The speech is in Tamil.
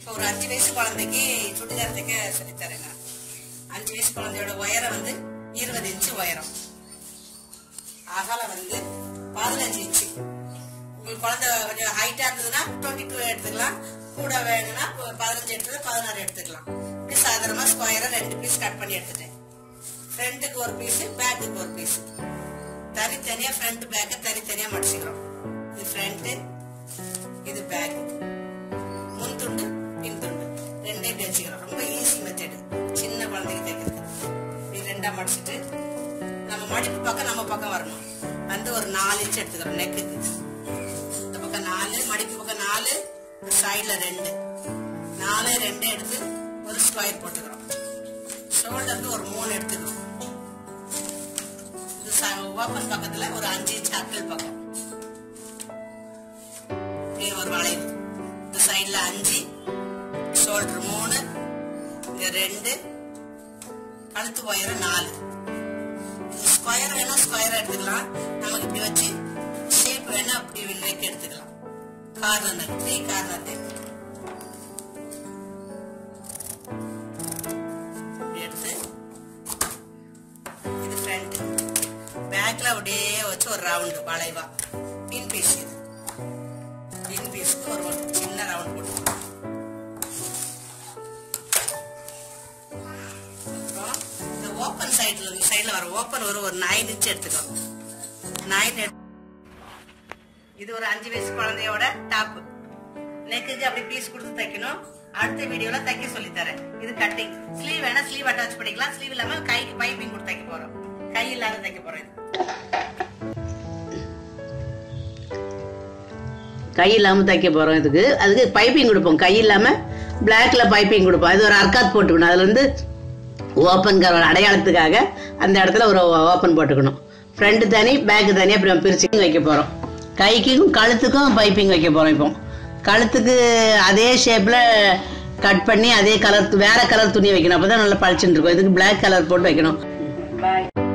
இப்போ ஒரு அஞ்சு வயசு குழந்தைக்கு சுடிதார் தைக்க சொல்லித்தரேன் நான் அஞ்சு வயசு குழந்தையோட உயரம் வந்து இருபது இன்ச்சு உயரம் அகலம் வந்து பதினஞ்சு இன்ச்சு உங்களுக்கு குழந்தை கொஞ்சம் ஹைட்டா இருந்ததுன்னா டுவெண்ட்டி டூ எடுத்துக்கலாம் கூட வேணும்னா ப- பதினஞ்சு எடுத்தது பதினாறு எடுத்துக்கலாம் இப்படி சாதாரணமா ஸ்கொயரா ரெண்டு பீஸ் கட் பண்ணி எடுத்துட்டேன் ஃப்ரண்ட்டுக்கு ஒரு பீஸ் பேக்குக்கு ஒரு பீஸ் தனித்தனியா ஃப்ரண்ட் பேக்கை தனித்தனியா மடிச்சுக்கிறோம் இது ஃப்ரண்ட் இது பேக் முன் துண்டு பின் துண்டு ரெண்டே இப்படி வச்சுக்கிறோம் ரொம்ப ஈஸி மெத்தடு சின்ன குழந்தைக்கு தைக்கிறது இப்படி ரெண்டா மடிச்சிட்டு நம்ம மடிப்பு பக்கம் நம்ம பக்கம் வரணும் வந்து ஒரு நாலு இன்ச் எடுத்துக்கிறோம் நெக்குக்கு இந்த பக்கம் நாலு மடிப்பு பக்கம் நாலு சைடுல ரெண்டு நாலு ரெண்டு எடுத்து ஒரு ஸ்கொயர் போட்டுக்கிறோம் ஷோல்டருக்கு ஒரு மூணு எடுத்துக்கிறோம் இது ஓப்பன் பக்கத்துல ஒரு அஞ்சு இன்ச் அக்கல் பக்கம் இது ஒரு வளைவு இந்த சைடுல அஞ்சு ஷோல்டர் மூணு இங்க ரெண்டு கழுத்து உயரம் நாலு ஸ்கொயர் வேணா ஸ்கொயர் எடுத்துக்கலாம் நமக்கு இப்படி வச்சு ஷேப் வேணா அப்படி நெக் எடுத்துக்கலாம் கார்னர் த்ரீ கார்னர் நெக் இப்படி எடுத்து இது ஃப்ரண்ட் பேக்ல அப்படியே வச்சு ஒரு ரவுண்டு வளைவா பின் பீஸ் இது பின் பீஸ்க்கு ஒரு ஒரு சின்ன ரவுண்ட் போட்டுக்கலாம் அப்புறம் இந்த ஓப்பன் சைடுல சைடுல வர ஓப்பன் ஒரு ஒரு நைன் இன்ச் எடுத்துக்கோங்க நைன் இது ஒரு அஞ்சு வயசு குழந்தையோட டாப் நெக்குக்கு அப்படி பீஸ் கொடுத்து தைக்கணும் அடுத்த வீடியோல தைக்க சொல்லி தரேன் இது கட்டிங் ஸ்லீவ் வேணா ஸ்லீவ் அட்டாச் பண்ணிக்கலாம் ஸ்லீவ் இல்லாம கைக்கு பைப்பிங் கொடுத்து தைக்க போறோம் கை இல்லாத தைக்க போறோம் இது கை இல்லாமல் தைக்க போகிறோம் இதுக்கு அதுக்கு பைப்பிங் கொடுப்போம் கை இல்லாமல் பிளாக்ல பைப்பிங் கொடுப்போம் அது ஒரு அர்க்காத் போட்டுக்கணும் அதில் வந்து ஓப்பன் ஒரு அடையாளத்துக்காக அந்த இடத்துல ஒரு ஓப்பன் போட்டுக்கணும் ஃப்ரண்ட் தனி பேக் தனி அப்புறம் பிரிச்சு வைக்க போகிறோம் கைக்கும் கழுத்துக்கும் பைப்பிங் வைக்க போகிறோம் இப்போ கழுத்துக்கு அதே ஷேப்பில் கட் பண்ணி அதே கலர் வேற கலர் துணி வைக்கணும் அப்போ தான் நல்லா பளிச்சுட்டு இருக்கும் இதுக்கு பிளாக் கலர் போட்டு வைக்கணும் பாய்